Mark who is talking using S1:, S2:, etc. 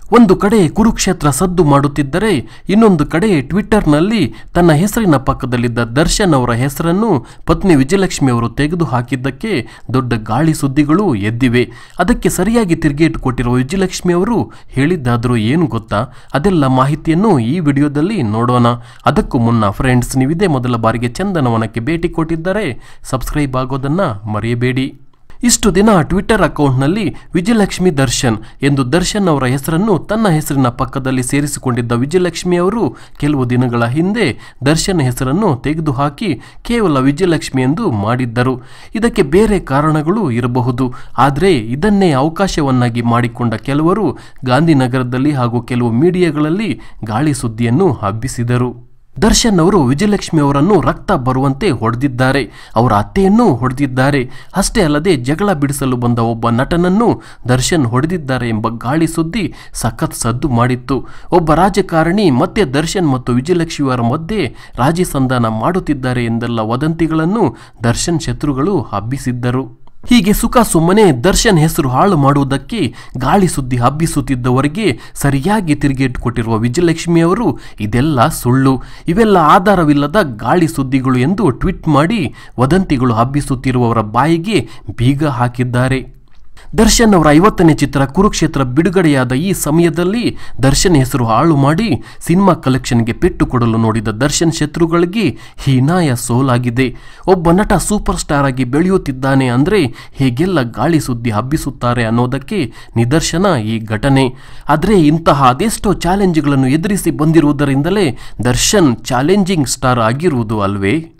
S1: ಒಂದು ಕಡೆ ಕುರುಕ್ಷೇತ್ರ ಸದ್ದು ಮಾಡುತ್ತಿದ್ದರೆ ಇನ್ನೊಂದು ಕಡೆ ಟ್ವಿಟ್ಟರ್ನಲ್ಲಿ ತನ್ನ ಹೆಸರಿನ ಪಕ್ಕದಲ್ಲಿದ್ದ ದರ್ಶನ್ ಅವರ ಹೆಸರನ್ನು ಪತ್ನಿ ವಿಜಯಲಕ್ಷ್ಮಿ ಅವರು ತೆಗೆದು ಹಾಕಿದ್ದಕ್ಕೆ ದೊಡ್ಡ ಗಾಳಿ ಸುದ್ದಿಗಳು ಎದ್ದಿವೆ ಅದಕ್ಕೆ ಸರಿಯಾಗಿ ತಿರುಗೇಟು ಕೊಟ್ಟಿರುವ ವಿಜಯಲಕ್ಷ್ಮಿ ಅವರು ಹೇಳಿದ್ದಾದರೂ ಏನು ಗೊತ್ತಾ ಅದೆಲ್ಲ ಮಾಹಿತಿಯನ್ನು ಈ ವಿಡಿಯೋದಲ್ಲಿ ನೋಡೋಣ ಅದಕ್ಕೂ ಮುನ್ನ ಫ್ರೆಂಡ್ಸ್ ನೀವಿದೇ ಮೊದಲ ಬಾರಿಗೆ ಚಂದನವನಕ್ಕೆ ಭೇಟಿ ಕೊಟ್ಟಿದ್ದರೆ ಸಬ್ಸ್ಕ್ರೈಬ್ ಆಗೋದನ್ನ ಮರೆಯಬೇಡಿ ಇಷ್ಟು ದಿನ ಟ್ವಿಟ್ಟರ್ ಅಕೌಂಟ್ನಲ್ಲಿ ವಿಜಯಲಕ್ಷ್ಮಿ ದರ್ಶನ್ ಎಂದು ದರ್ಶನ್ ಅವರ ಹೆಸರನ್ನು ತನ್ನ ಹೆಸರಿನ ಪಕ್ಕದಲ್ಲಿ ಸೇರಿಸಿಕೊಂಡಿದ್ದ ವಿಜಯಲಕ್ಷ್ಮಿ ಅವರು ಕೆಲವು ದಿನಗಳ ಹಿಂದೆ ದರ್ಶನ್ ಹೆಸರನ್ನು ತೆಗೆದುಹಾಕಿ ಕೇವಲ ವಿಜಯಲಕ್ಷ್ಮಿ ಎಂದು ಮಾಡಿದ್ದರು ಇದಕ್ಕೆ ಬೇರೆ ಕಾರಣಗಳು ಇರಬಹುದು ಆದರೆ ಇದನ್ನೇ ಅವಕಾಶವನ್ನಾಗಿ ಮಾಡಿಕೊಂಡ ಕೆಲವರು ಗಾಂಧಿನಗರದಲ್ಲಿ ಹಾಗೂ ಕೆಲವು ಮೀಡಿಯಾಗಳಲ್ಲಿ ಗಾಳಿ ಸುದ್ದಿಯನ್ನು ಹಬ್ಬಿಸಿದರು ದರ್ಶನ್ ಅವರು ವಿಜಯಲಕ್ಷ್ಮಿ ಅವರನ್ನು ರಕ್ತ ಬರುವಂತೆ ಹೊಡೆದಿದ್ದಾರೆ ಅವರ ಅತ್ತೆಯನ್ನು ಹೊಡೆದಿದ್ದಾರೆ ಅಷ್ಟೇ ಅಲ್ಲದೆ ಜಗಳ ಬಿಡಿಸಲು ಬಂದ ಒಬ್ಬ ನಟನನ್ನು ದರ್ಶನ್ ಹೊಡೆದಿದ್ದಾರೆ ಎಂಬ ಗಾಳಿ ಸುದ್ದಿ ಸಖತ್ ಸದ್ದು ಮಾಡಿತ್ತು ಒಬ್ಬ ರಾಜಕಾರಣಿ ಮತ್ತೆ ದರ್ಶನ್ ಮತ್ತು ವಿಜಯಲಕ್ಷ್ಮಿ ಅವರ ಮಧ್ಯೆ ರಾಜಿ ಸಂಧಾನ ಮಾಡುತ್ತಿದ್ದಾರೆ ಎಂದೆಲ್ಲ ವದಂತಿಗಳನ್ನು ದರ್ಶನ್ ಶತ್ರುಗಳು ಹಬ್ಬಿಸಿದ್ದರು ಹೀಗೆ ಸುಖ ಸುಮ್ಮನೆ ದರ್ಶನ್ ಹೆಸರು ಹಾಳು ಮಾಡುವುದಕ್ಕೆ ಗಾಳಿ ಸುದ್ದಿ ಹಬ್ಬಿಸುತ್ತಿದ್ದವರಿಗೆ ಸರಿಯಾಗಿ ತಿರುಗೇಟು ಕೊಟ್ಟಿರುವ ವಿಜಯಲಕ್ಷ್ಮಿ ಅವರು ಇದೆಲ್ಲ ಸುಳ್ಳು ಇವೆಲ್ಲ ಆಧಾರವಿಲ್ಲದ ಗಾಳಿ ಸುದ್ದಿಗಳು ಎಂದು ಟ್ವೀಟ್ ಮಾಡಿ ವದಂತಿಗಳು ಹಬ್ಬಿಸುತ್ತಿರುವವರ ಬಾಯಿಗೆ ಬೀಗ ಹಾಕಿದ್ದಾರೆ ದರ್ಶನ್ ಅವರ ಐವತ್ತನೇ ಚಿತ್ರ ಕುರುಕ್ಷೇತ್ರ ಬಿಡುಗಡೆಯಾದ ಈ ಸಮಯದಲ್ಲಿ ದರ್ಶನ್ ಹೆಸರು ಹಾಳು ಮಾಡಿ ಸಿನಿಮಾ ಕಲೆಕ್ಷನ್ಗೆ ಪೆಟ್ಟು ಕೊಡಲು ನೋಡಿದ ದರ್ಶನ್ ಶತ್ರುಗಳಿಗೆ ಹೀನಾಯ ಸೋಲಾಗಿದೆ ಒಬ್ಬ ನಟ ಸೂಪರ್ ಸ್ಟಾರ್ ಆಗಿ ಬೆಳೆಯುತ್ತಿದ್ದಾನೆ ಅಂದ್ರೆ ಹೇಗೆಲ್ಲ ಗಾಳಿ ಸುದ್ದಿ ಹಬ್ಬಿಸುತ್ತಾರೆ ಅನ್ನೋದಕ್ಕೆ ನಿದರ್ಶನ ಈ ಘಟನೆ ಆದರೆ ಇಂತಹ ಅದೆಷ್ಟೋ ಚಾಲೆಂಜ್ಗಳನ್ನು ಎದುರಿಸಿ ಬಂದಿರುವುದರಿಂದಲೇ ದರ್ಶನ್ ಚಾಲೆಂಜಿಂಗ್ ಸ್ಟಾರ್ ಆಗಿರುವುದು ಅಲ್ವೇ